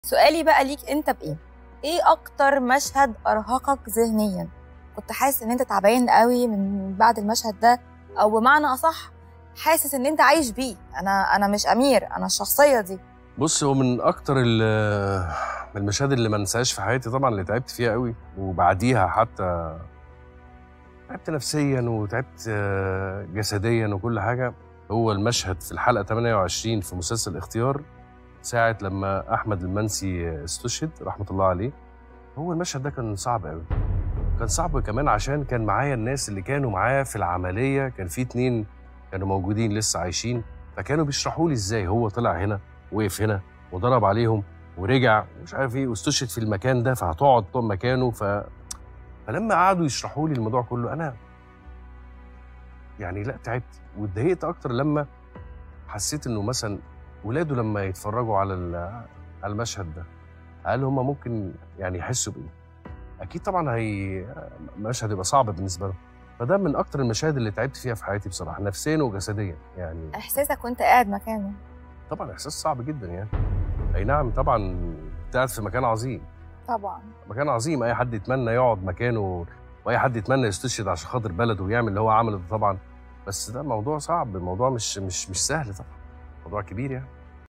سؤالي بقى ليك انت بايه ايه اكتر مشهد ارهقك ذهنيا كنت حاسس ان انت تعبان قوي من بعد المشهد ده او بمعنى اصح حاسس ان انت عايش بيه انا انا مش امير انا الشخصيه دي بص هو من اكتر ال- من المشاهد اللي ما انساهاش في حياتي طبعا اللي تعبت فيها قوي وبعديها حتى تعبت نفسيا وتعبت آه، جسديا وكل حاجه هو المشهد في الحلقه 28 في مسلسل اختيار ساعه لما احمد المنسي استشهد رحمه الله عليه هو المشهد ده كان صعب قوي كان صعب كمان عشان كان معايا الناس اللي كانوا معايا في العمليه كان في اتنين كانوا موجودين لسه عايشين فكانوا بيشرحوا لي ازاي هو طلع هنا وقف هنا وضرب عليهم ورجع ومش عارف ايه واستشهد في المكان ده فهتقعد طول مكانه ف فلما قعدوا يشرحوا لي الموضوع كله انا يعني لا تعبت واتضايقت اكتر لما حسيت انه مثلا ولاده لما يتفرجوا على ال- على المشهد ده هل هم ممكن يعني يحسوا بايه؟ اكيد طبعا هي مشهد يبقى صعب بالنسبه لهم فده من اكتر المشاهد اللي تعبت فيها في حياتي بصراحه نفسيا وجسديا يعني احساسك وانت قاعد مكانه طبعا احساس صعب جدا يعني اي نعم طبعا أنت قاعد في مكان عظيم طبعا مكان عظيم اي حد يتمنى يقعد مكانه واي حد يتمنى يستشهد عشان خاطر بلده ويعمل اللي هو عمله ده طبعا بس ده موضوع صعب موضوع مش مش مش سهل طبعا موضوع كبير يعني